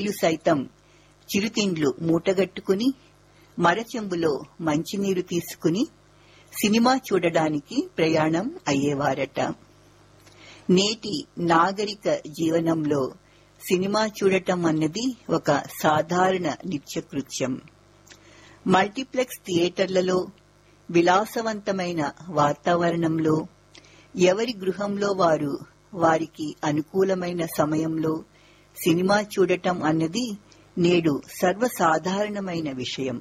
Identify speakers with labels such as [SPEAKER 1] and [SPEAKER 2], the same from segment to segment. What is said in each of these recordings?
[SPEAKER 1] వీళ్ళు సైతం చిరుతిండ్లు మూటగట్టుకుని మరచెంబులో మంచినీరు తీసుకుని సినిమా చూడడానికి ప్రయాణం అయ్యేవారట నేటి నాగరిక జీవనంలో సినిమా చూడటం అన్నది ఒక సాధారణ నిత్యకృత్యం మల్టీప్లెక్స్ థియేటర్లలో విలాసవంతమైన వాతావరణంలో ఎవరి గృహంలో వారు వారికి అనుకూలమైన సమయంలో సినిమా చూడటం అన్నది నేడు సర్వసాధారణమైన విషయం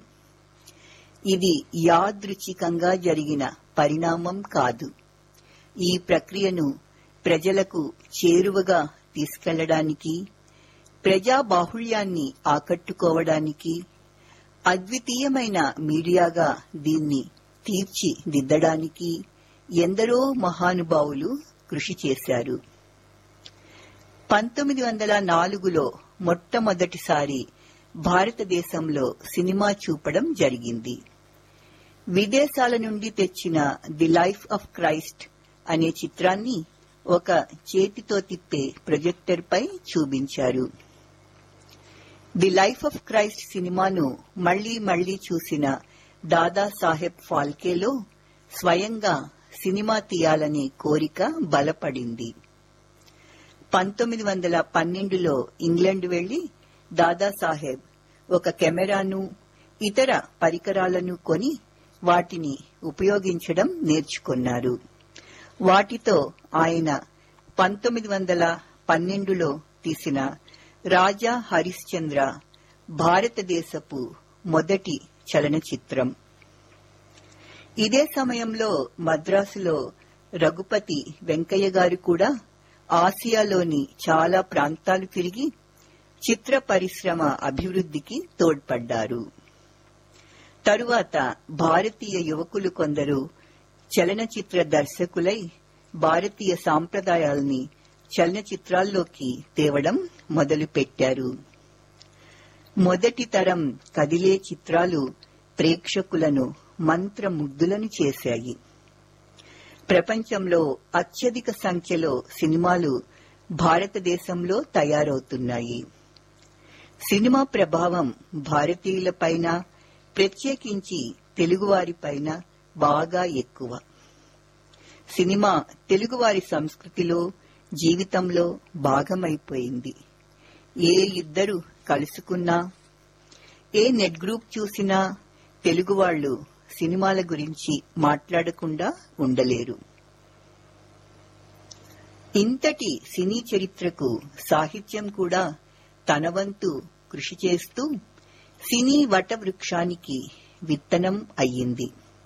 [SPEAKER 1] ఇది యాదృచ్ఛికంగా జరిగిన పరిణామం కాదు ఈ ప్రక్రియను ప్రజలకు చేరువగా తీసుకెళ్లడానికి ప్రజా బాహుళ్యాన్ని ఆకట్టుకోవడానికి అద్వితీయమైన మీడియాగా దీన్ని తీర్చిదిద్దడానికి ఎందరో మహానుభావులు కృషి చేశారు పంతొమ్మిది వందల నాలుగులో మొట్టమొదటిసారి భారతదేశంలో సినిమా చూపడం జరిగింది విదేశాల నుండి తెచ్చిన ది లైఫ్ ఆఫ్ క్రైస్ట్ అనే చిత్రాన్ని ఒక చేతితో తిప్పే ప్రొజెక్టర్ పై చూపించారు ది లైఫ్ ఆఫ్ క్రైస్ట్ సినిమాను మళ్లీ మళ్లీ చూసిన దాదాసాహెబ్ ఫాల్కేలో స్వయంగా సినిమా తీయాలనే కోరిక బలపడింది పంతొమ్మిది వందల పన్నెండులో ఇంగ్లాండ్ వెళ్లి దాదాసాహెబ్ ఒక కెమెరాను ఇతర పరికరాలను కొని వాటిని ఉపయోగించడం నేర్చుకున్నారు వాటితో ఆయన పంతొమ్మిది వందల పన్నెండులో తీసిన రాజా హరిశ్చంద్ర భారతదేశపు మొదటి చలనచిత్రం ఇదే సమయంలో మద్రాసులో రఘుపతి వెంకయ్య గారు కూడా ఆసియాలోని చాలా ప్రాంతాలు తిరిగి చిత్ర పరిశ్రమ అభివృద్ధికి తోడ్పడ్డారు తరువాత భారతీయ యువకులు కొందరు చలనచిత్ర దర్శకులై భారతీయ సాంప్రదాయాల్ని చలనచిత్రాల్లోకి తేవడం మొదలుపెట్టారు మొదటి తరం కదిలే చిత్రాలు ప్రేక్షకులను మంత్రముగ్ధులను చేశాయి ప్రపంచంలో అత్యధిక సంఖ్యలో సినిమాలు భారతదేశంలో తయారవుతున్నాయి సినిమా ప్రభావం భారతీయులపైన ప్రత్యేకించి తెలుగువారిపైన బాగా ఎక్కువ సినిమా తెలుగువారి సంస్కృతిలో జీవితంలో భాగమైపోయింది ఏ ఇద్దరు కలుసుకున్నా ఏ నెట్ గ్రూప్ చూసినా తెలుగు వాళ్ళు సినిమాల గురించి మాట్లాడకుండా ఉండలేరు ఇంతటి సినీ చరిత్రకు సాహిత్యం కూడా తన వంతు కృషి చేస్తూ సినీ వటవృక్షానికి విత్తనం అయ్యింది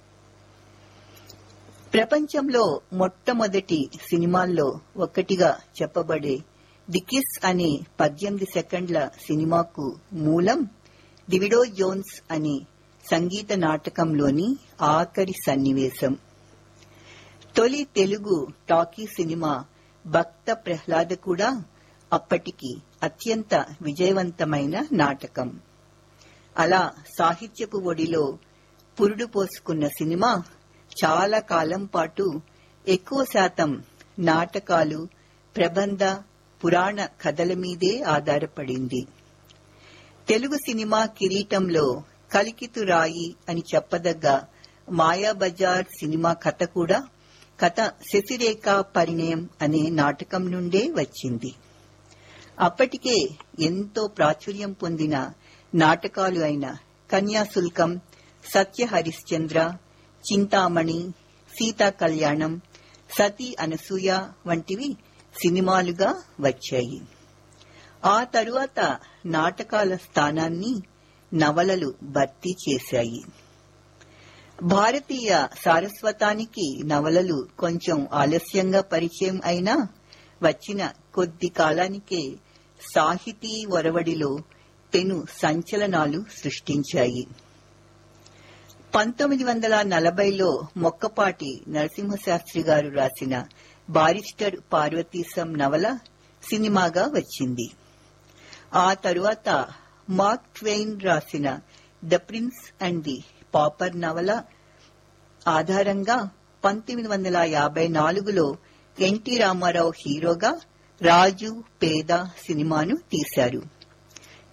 [SPEAKER 1] ప్రపంచంలో మొట్టమొదటి సినిమాల్లో ఒకటిగా చెప్పబడే ది కిస్ అనే పద్దెనిమిది సెకండ్ల సినిమాకు మూలం దివిడో జోన్స్ అనే సంగీత నాటకంలోని ఆఖరి సన్నివేశం తొలి తెలుగు టాకీ సినిమా భక్త ప్రహ్లాద కూడా అప్పటికి అత్యంత విజయవంతమైన నాటకం అలా సాహిత్యపు ఒడిలో పురుడు పోసుకున్న సినిమా చాలా కాలం పాటు ఎక్కువ శాతం నాటకాలు ప్రబంధ పురాణ కథల మీదే ఆధారపడింది తెలుగు సినిమా కిరీటంలో కలికితు రాయి అని చెప్పదగ్గ మాయాబజార్ సినిమా కథ కూడా కథ శశిరేఖ పరిణయం అనే నాటకం నుండే వచ్చింది అప్పటికే ఎంతో ప్రాచుర్యం పొందిన నాటకాలు అయిన కన్యాశుల్కం సత్య హరిశ్చంద్ర చింతామణి సీతా కళ్యాణం సతీ అనసూయ వంటివి సినిమాలుగా వచ్చాయి ఆ తరువాత నాటకాల స్థానాన్ని నవలలు భర్తీ చేశాయి భారతీయ సారస్వతానికి నవలలు కొంచెం ఆలస్యంగా పరిచయం అయినా వచ్చిన కొద్ది కాలానికే సాహితీ ఒరవడిలో పెను సంచలనాలు సృష్టించాయి పంతొమ్మిది వందల నలభైలో మొక్కపాటి నరసింహశాస్త్రి గారు రాసిన బారిస్టర్ పార్వతీశం నవల సినిమాగా వచ్చింది ఆ తరువాత మార్క్ ట్వెయిన్ రాసిన the prince and the pauper నవల ఆధారంగా పంతొమ్మిది వందల యాభై నాలుగులో ఎన్టీ రామారావు హీరోగా రాజు పేద సినిమాను తీశారు